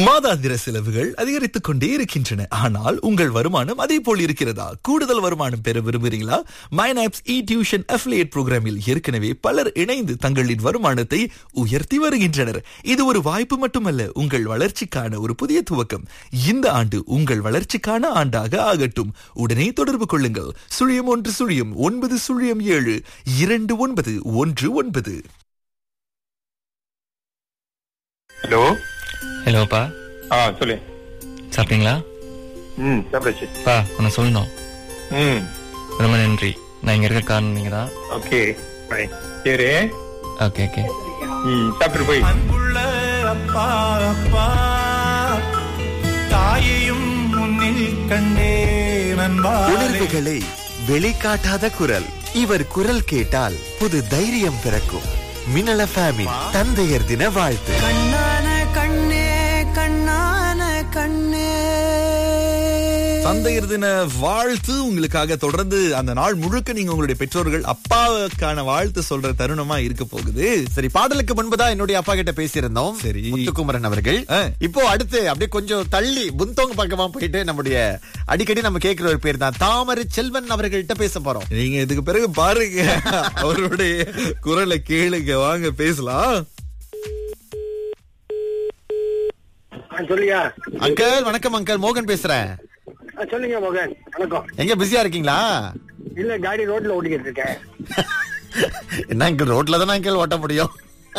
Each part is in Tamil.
மாதாந்திர செலவுகள் அதிகரித்துக் கொண்டே இருக்கின்றன ஆனால் உங்கள் வருமானம் அதே போல் இருக்கிறதா கூடுதல் வருமானம் பெற விரும்புகிறீங்களா மைனாப்ஸ் இ டியூஷன் அஃபிலியேட் புரோகிராமில் ஏற்கனவே பலர் இணைந்து தங்களின் வருமானத்தை உயர்த்தி வருகின்றனர் இது ஒரு வாய்ப்பு மட்டுமல்ல உங்கள் வளர்ச்சிக்கான ஒரு புதிய துவக்கம் இந்த ஆண்டு உங்கள் வளர்ச்சிக்கான ஆண்டாக ஆகட்டும் உடனே தொடர்பு கொள்ளுங்கள் சுழியம் ஒன்று சுழியம் ஒன்பது சுழியம் ஏழு இரண்டு ஒன்பது ஒன்று ஒன்பது ஹலோ ஹலோப்பா ஆ சொல்லு சாப்பிட்டீங்களா ம் சாப்பிடுச்சு பா உன்னை சொல்லணும் ம் ரொம்ப நன்றி நான் இங்க இருக்க காரணம் நீங்க தான் ஓகே பை சரி ஓகே ஓகே ம் சாப்பிட்டு போய் அன்புள்ள அப்பா அப்பா தாயையும் முன்னில் கண்டே நண்பாலே உணர்வுகளை வெளிக்காட்டாத குரல் இவர் குரல் கேட்டால் புது தைரியம் பிறக்கும் மின்னல ஃபேமின் தந்தையர் தின வாழ்த்து கண்ணான கண்ணே கண்ணான கண்ணே தந்தையர் தின வாழ்த்து உங்களுக்காக தொடர்ந்து அந்த நாள் முழுக்க நீங்க உங்களுடைய பெற்றோர்கள் அப்பாவுக்கான வாழ்த்து சொல்ற தருணமா இருக்க போகுது சரி பாடலுக்கு முன்புதான் என்னுடைய அப்பா கிட்ட பேசியிருந்தோம் சரி. முத்துக்குமரன் அவர்கள் ஆ. இப்போ அடுத்து அப்படியே கொஞ்சம் தள்ளி புந்தோங்க பக்கமா போயிட்டு நம்முடைய அடிக்கடி நம்ம கேட்கிற ஒரு பேர் தான் தாமரை செல்வன் அவர்கள்ட்ட பேச போறோம் நீங்க இதுக்கு பிறகு பாருங்க அவருடைய குரலை கேளுங்க வாங்க பேசலாம் சொல்லியா அங்கிள் வணக்கம் அங்கிள் மோகன் பேசுறேன் சொல்லுங்க மகன் வணக்கம் எங்க பிஸியா இருக்கீங்களா இல்ல காடி ரோட்ல ஓட்டிக்கிட்டு இருக்கேன் என்ன அங்கிள் ரோட்ல தானே அங்கிள் ஓட்ட முடியும்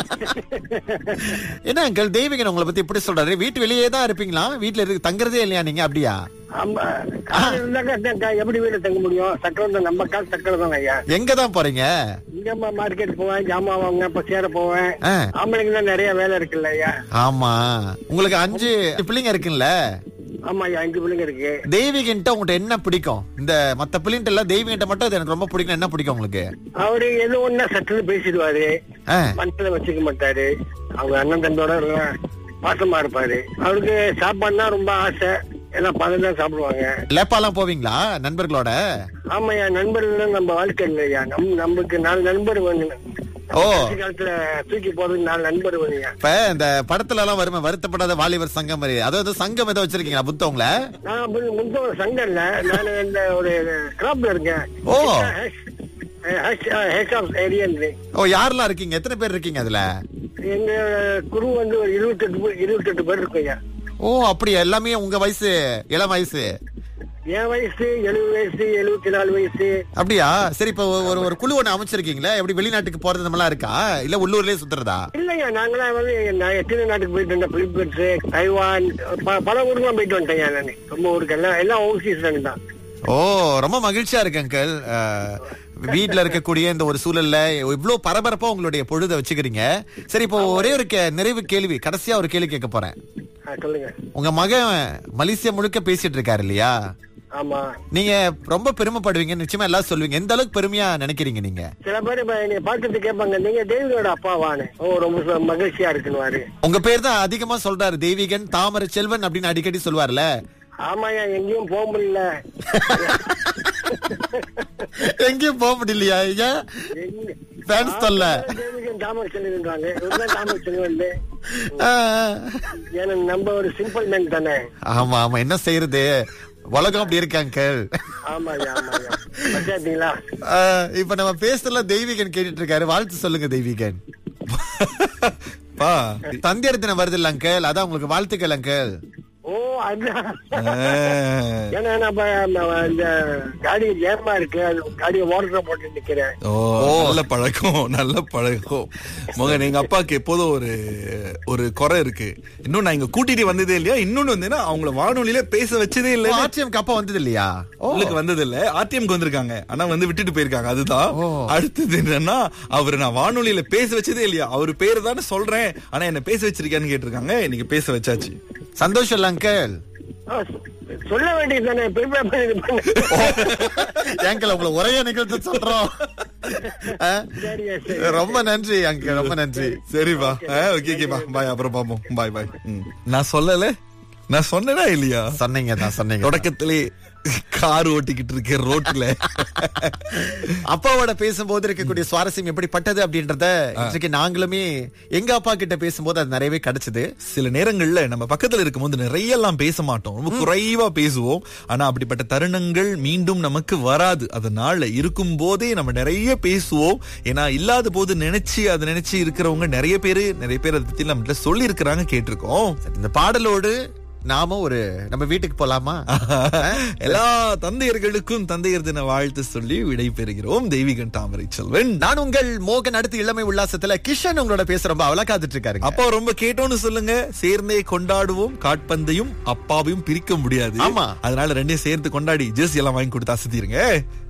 என்ன அங்கிள் தெய்வீகன் உங்களை பத்தி இப்படி சொல்றாரு வீட்டு வெளியே தான் இருப்பீங்களா வீட்டுல இருக்கு தங்குறதே இல்லையா நீங்க அப்படியா ஆமா காசு இருந்தாக்கா த- க- எப்படி வீட்டுல தங்க முடியும் சக்கரம் தான் நம்ம காசு சக்கரம் தான் ஐயா எங்க தான் போறீங்க இங்க மார்க்கெட் போவேன் ஜாமான் வாங்க இப்ப சேர போவேன் ஆ. ஆம்பளைங்க தான் நிறைய வேலை இருக்குல்ல ஐயா ஆமா உங்களுக்கு அஞ்சு பிள்ளைங்க இருக்குல்ல ஆமா ஐயா அஞ்சு பிள்ளைங்க இருக்கு தெய்வீகன்ட்ட உங்கள்கிட்ட என்ன பிடிக்கும் இந்த மத்த பிள்ளைங்கிட்ட எல்லாம் தெய்வீகன்ட்ட மட்டும் இது எனக்கு ரொம்ப பிடிக்கும் என்ன பிடிக்கும் உங்களுக்கு அவரு எது ஒண்ணா சட்டுன்னு பேசிடுவாரு ஆ, மனசுல வச்சுக்க மாட்டாரு அவங்க அண்ணன் தம்பியோட எல்லாம் பாசமா இருப்பாரு அவருக்கு சாப்பாடுனா ரொம்ப ஆசை எல்லாம் பணம் தான் சாப்பிடுவாங்க லேப்பாலாம் போவீங்களா நண்பர்களோட ஆமாய்யா நண்பர்கள் நம்ம வாழ்க்கை இல்லையா நம் நமக்கு நாலு நண்பர் வேணும் ஓ. கடைசி காலத்துல தூக்கி போறதுக்கு நாலு நண்பர் வேணும்யா இப்ப இந்த படத்துல எல்லாம் வருமே வருத்தப்படாத வாலிபர் சங்கம் மாதிரி அதாவது சங்கம் ஏதோ வச்சிருக்கீங்களா புத்தவங்கள நான் அப்படி முந்த ஒரு சங்கம் இல்ல நான் இந்த ஒரு கிராப்ல இருக்கேன் ஓ. ஹெச் ஆஃப் ஏரியன் ஓ யாரெல்லாம் இருக்கீங்க எத்தனை பேர் இருக்கீங்க அதுல எங்க குரு வந்து ஒரு இருபத்தெட்டு பேர் இருபத்தெட்டு பேர் இருக்கும் ஐயா ஓ அப்படியா எல்லாமே உங்க வயசு இளம் வயசு என் வயசு எழுபது வயசு எழுபத்தி நாலு வயசு அப்படியா சரி இப்ப ஒரு ஒரு குழு ஒண்ணு அமைச்சிருக்கீங்களா எப்படி வெளிநாட்டுக்கு போறது இந்த மாதிரிலாம் இருக்கா இல்ல உள்ளூர்லயே சுத்துறதா இல்லையா நாங்களாம் வந்து நான் எத்தனை நாட்டுக்கு போயிட்டு வந்தேன் பிலிப்பைன்ஸ் தைவான் ப- பல ஊருக்குலாம் போயிட்டு வந்துட்டேன் நான் ரொம்ப ஊருக்கு எல்லாம் எல்லாம் ஓவர்சீஸ் தான் ஓ ரொம்ப மகிழ்ச்சியா இருக்கு அங்கிள் அஹ், வீட்ல இருக்கக்கூடிய இந்த ஒரு சூழல்ல இவ்வளவு பரபரப்பா உங்களுடைய பொழுதை வச்சுக்கிறீங்க சரி இப்போ ஒரே ஒரு கே- நிறைவு கேள்வி கடைசியா ஒரு கேள்வி கேட்க போறேன் ஆ, சொல்லுங்க உங்க மகன் மலேசியா முழுக்க பேசிட்டு இருக்காரு இல்லையா ஆமா நீங்க ரொம்ப பெருமைப்படுவீங்க நிச்சயமா எல்லாரும் சொல்லுவீங்க எந்த அளவுக்கு பெருமையா நினைக்கிறீங்க நீங்க சில பேர் இப்ப என்னை பார்த்துட்டு கேட்பாங்க நீங்க தேவியோட அப்பாவானு ஓ ரொம்ப ச- மகிழ்ச்சியா இருக்குன்னு உங்க பேர் தான் அதிகமா சொல்றாரு தெய்வீகன் தாமரை செல்வன் அப்படின்னு அடிக்கடி சொல்வார்ல ஆமாயா எங்கேயும் போக முடியல எங்கேயும் போக முடியலையா ஐயா எங்க- ஃபேன்ஸ் தொல்ல தேவிகன் தாமர் செல்வன்றாங்க இவர்தான் தாமர் செல்வன் ஆ, ஏன்னா நம்ம ஒரு சிம்பிள் மேன் தானே ஆமா ஆமா என்ன செய்யறது உலகம் அப்படி இருக்கு அங்கிள் ஆமாயா ஆமாயா பச்சாத்தீங்களா ஆ, இப்ப நம்ம பேசலாம் தெய்வீகன் கேட்டுட்டு இருக்காரு வாழ்த்து சொல்லுங்க தெய்வீகன் பா தந்தையர் தினம் வருது இல்ல அங்கிள் அதான் உங்களுக்கு வாழ்த்துக்கள் அங்கிள் ஓ அதான் ஆ. ஏன்னா நான் இப்ப ம- இந்த காடி ஏமா இருக்கு அது காடியை ஓடுற போட்டு நிக்கிறேன் ஓ நல்ல பழக்கம் நல்ல பழக்கம் மகன் எங்க அப்பாவுக்கு எப்போதும் ஒரு ஒரு குறை இருக்கு இன்னும் நான் இங்க கூட்டிட்டு வந்ததே இல்லையா இன்னொன்னு வந்து அவங்கள வானொலியில பேச வச்சதே இல்ல ஆட்சியம் அப்பா வந்தது இல்லையா உங்களுக்கு வந்தது இல்ல ஆர்டிஎம்க்கு வந்திருக்காங்க ஆனா வந்து விட்டுட்டு போயிருக்காங்க அதுதான் ஓ. அடுத்தது என்னன்னா அவர் நான் வானொலியில பேச வச்சதே இல்லையா அவர் பேரு தானே சொல்றேன் ஆனா என்ன பேச வச்சிருக்கான்னு கேட்டிருக்காங்க இன்னைக்கு பேச வச்சாச்சு சந்தோஷம் இல்ல அங்கிள் ஆ, சொல்ல வேண்டியது தானே பெருமை பண்ணி பண்ணு. ஏங்கல் உங்களை ஒரே நிகழ்ச்சி சொல்றோம் ஆ? சரியா சரி ரொம்ப நன்றி அங்கிள் ரொம்ப நன்றி சரிப்பா ஓகே ஓகேப்பா பாய் அப்புறம் பாப்போம் பாய் பாய் நான் சொல்லல நான் சொன்னேனா இல்லையா சொன்னீங்க தான் சொன்னீங்க தொடக்கத்திலே கார் ஓட்டிக்கிட்டு இருக்கேன் ரோட்ல அப்பாவோட பேசும்போது இருக்கக்கூடிய சுவாரஸ்யம் எப்படிப்பட்டது அப்படின்றத இன்றைக்கு நாங்களுமே எங்க அப்பா கிட்ட பேசும்போது அது நிறையவே கிடைச்சது சில நேரங்கள்ல நம்ம பக்கத்துல இருக்கும்போது நிறைய எல்லாம் பேச மாட்டோம் ரொம்ப குறைவா பேசுவோம் ஆனா அப்படிப்பட்ட தருணங்கள் மீண்டும் நமக்கு வராது அதனால இருக்கும் போதே நம்ம நிறைய பேசுவோம் ஏன்னா இல்லாத போது நினைச்சு அதை நினைச்சு இருக்கிறவங்க நிறைய பேரு நிறைய பேர் அதை பத்தி நம்ம சொல்லி இருக்கிறாங்க கேட்டிருக்கோம் இந்த பாடலோடு நாம ஒரு நம்ம வீட்டுக்கு போலாமா எல்லா தந்தையர்களுக்கும் தந்தையர் தின வாழ்த்து சொல்லி விடை பெறுகிறோம் தெய்வீகன் தாமரை செல்வன் நான் உங்கள் மோகன் அடுத்து இளமை உல்லாசத்துல கிஷன் உங்களோட பேச ரொம்ப அவளா காத்துட்டு இருக்காரு அப்பா ரொம்ப கேட்டோன்னு சொல்லுங்க சேர்ந்தே கொண்டாடுவோம் காட்பந்தையும் அப்பாவையும் பிரிக்க முடியாது ஆமா. அதனால ரெண்டையும் சேர்த்து கொண்டாடி ஜெர்சி எல்லாம் வாங்கி கொடுத்து அசத்திருங்க